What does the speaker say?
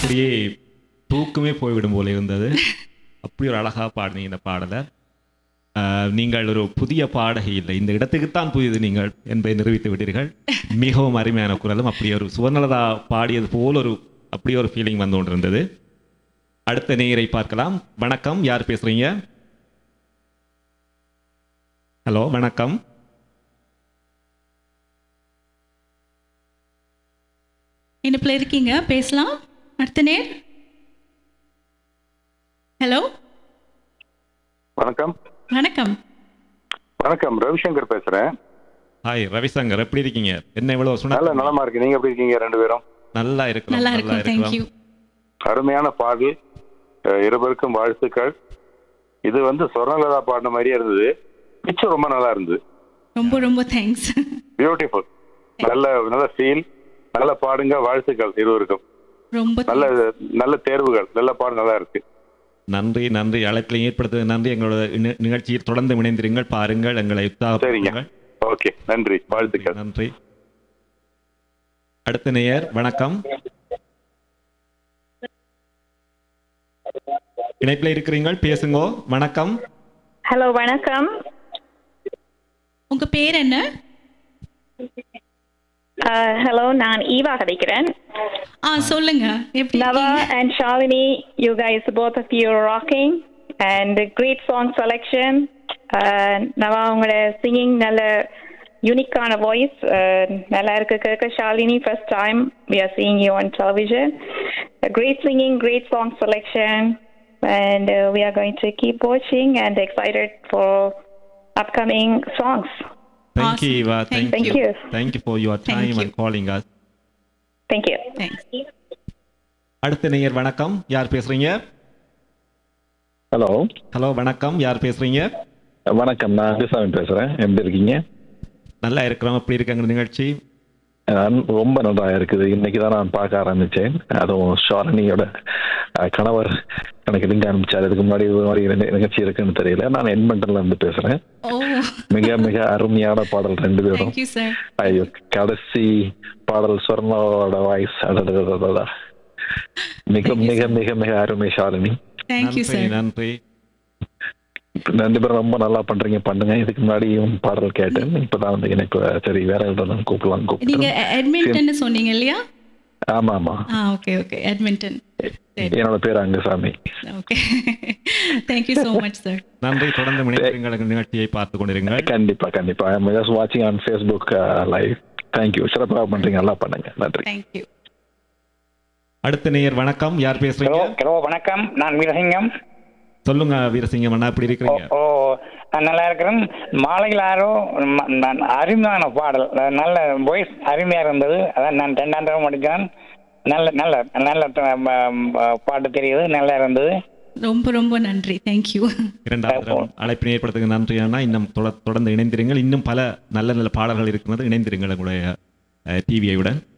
அப்படியே தூக்கமே போய்விடும் போல இருந்தது அப்படி ஒரு அழகாக பாடினீங்க இந்த பாடலை ஆஹ், நீங்கள் ஒரு புதிய பாடகி இல்லை இந்த இடத்துக்குத்தான் புதியது நீங்கள் என்பதை நிரூபித்து விட்டீர்கள் மிகவும் அருமையான குரலும் அப்படி ஒரு சுவர்ணலதா பாடியது போல் ஒரு அப்படி ஒரு ஃபீலிங் வந்து கொண்டிருந்தது அடுத்த நேயரை பார்க்கலாம் வணக்கம் யார் பேசுறீங்க ஹலோ வணக்கம் இனிப்பில் இருக்கீங்க பேசலாம் அடுத்த நேர் ஹலோ வணக்கம் வணக்கம் வணக்கம் ரவிசங்கர் பேசுறேன் ஹாய் ரவிசங்கர் எப்படி இருக்கீங்க என்ன இவ்வளவு நல்ல சொன்ன நலமா இருக்கு நீங்க எப்படி இருக்கீங்க ரெண்டு பேரும் நல்லா இருக்கிறோம் நல்லா இருக்கும் தேங்க்யூ அருமையான பாடல் அஹ் இருவருக்கும் வாழ்த்துக்கள் இது வந்து சொர்ணலதா பாடின மாதிரியே இருந்தது பிச்சு ரொம்ப நல்லா இருந்தது ரொம்ப ரொம்ப தேங்க்ஸ் பியூட்டிஃபுல் நல்ல நல்ல ஃபீல் நல்ல பாடுங்க வாழ்த்துக்கள் இருவருக்கும் ரொம்ப நல்ல நல்ல தேர்வுகள் நல்ல பாடு நல்லா இருக்கு நன்றி நன்றி அழைப்பில் ஏற்படுத்த நன்றி எங்களோட நி- நிகழ்ச்சியில் தொடர்ந்து இணைந்திருங்கள் பாருங்கள் எங்களை சரிங்க உற்சாகப்படுத்துங்கள் ஓகே நன்றி வாழ்த்துக்கள் நன்றி அடுத்த நேயர் வணக்கம் இணைப்பில் இருக்கிறீங்கள் பேசுங்கோ வணக்கம் ஹலோ வணக்கம் உங்க பேர் என்ன ஹலோ நான் ஈவா கதைக்கிறேன் ஆ சொல்லுங்க எப்படி Nava இருக்கீங்க? and Shalini, you guys, both of you are rocking and great song selection. Uh, Nava, உங்களோட singing நல்ல யூனிக்கான வாய்ஸ் நல்லா இருக்கு கேட்க Shalini first time we are seeing you on television. Uh, great singing, great song selection, and uh, we are going to keep watching and excited for upcoming songs. Thank you, Awesome. Eva. Thank Thank, you. you. Thank you for your Thank time you. and calling us. Thank you. Thanks. அடுத்த நேயர் வணக்கம் யார் பேசுறீங்க hello hello வணக்கம் யார் பேசுறீங்க வணக்கம் நான் கிருஷ்ணாமி பேசுறேன் எப்படி இருக்கீங்க நல்லா இருக்கிறோம் எப்படி இருக்காங்க நிகழ்ச்சி நான் ரொம்ப நல்லா இருக்குது இன்னைக்கு தான் நான் பார்க்க ஆரம்பிச்சேன் அதுவும் ஷாரணியோட அஹ், கணவர் எனக்கு லிங்க் அனுப்பிச்சார் இதுக்கு முன்னாடி இது மாதிரி ரெண்டு நிகழ்ச்சி இருக்குன்னு தெரியல நான் எட்மண்டன்ல இருந்து பேசுறேன் ஓ மிக மிக அருமையான பாடல் ரெண்டு பேரும் தேங்க்யூ சார் ஐயோ கடைசி பாடல் சொர்ணோட வாய்ஸ் அடடடடடா. மிக மிக மிக மிக அருமை ஷாலினி தேங்க்யூ நன்றி சார் நன்றி ரெண்டு பேரும் ரொம்ப நல்லா பண்றீங்க பண்ணுங்க இதுக்கு முன்னாடியும் பாடல் கேட்டேன் இப்பதான் வந்து எனக்கு சரி வேற இடத்துல கூப்பிடலாம் நீங்க கூப்பிட்டு எட்மிண்டன் சொன்னீங்க இல்லையா ஆமா ஆமா ஆ ஓகே ஓகே எட்மிண்டன் என்னோட பேர் Angusamy okay thank you so much sir நன்றி தொடர்ந்து இணைந்திருங்கள் எங்கள் நிகழ்ச்சியை பார்த்து கொண்டிருங்கள் கண்டிப்பா கண்டிப்பா ஐ ஜஸ்ட் வாட்சிங் ஆன் ஃபேஸ்புக் லைவ் தேங்க்யூ சிறப்பாக பண்றீங்க நல்லா பண்ணுங்க நன்றி தேங்க்யூ அடுத்த நேயர் வணக்கம் யார் ஹலோ பேசுறீங்க ஹலோ வணக்கம் நான் வீரசிங்கம் சொல்லுங்க வீரசிங்கம் அண்ணா எப்படி ஓ இருக்கிறீங்க ஓ, நான் நல்லா இருக்கிறேன் மாலையில் ஆரோ ம- நான் அருமையான பாடல் அஹ் நல்ல வாய்ஸ் அருமையாக இருந்தது அதான் நான் ரெண்டாம் தடவை முடித்தேன் நல்ல நல்ல நல்ல த- ம- ம- பாட்டு தெரியுது நல்லா இருந்தது ரொம்ப ரொம்ப நன்றி தேங்க்யூ இரண்டாவது தரம் அழைப்பினை ஏற்படுத்துங்க நன்றி அண்ணா இன்னும் தொட- தொடர்ந்து இணைந்திருங்கள் இன்னும் பல நல்ல நல்ல பாடல்கள் இருக்கிறது இணைந்திருங்கள் உங்களுடைய டிவியை உடன்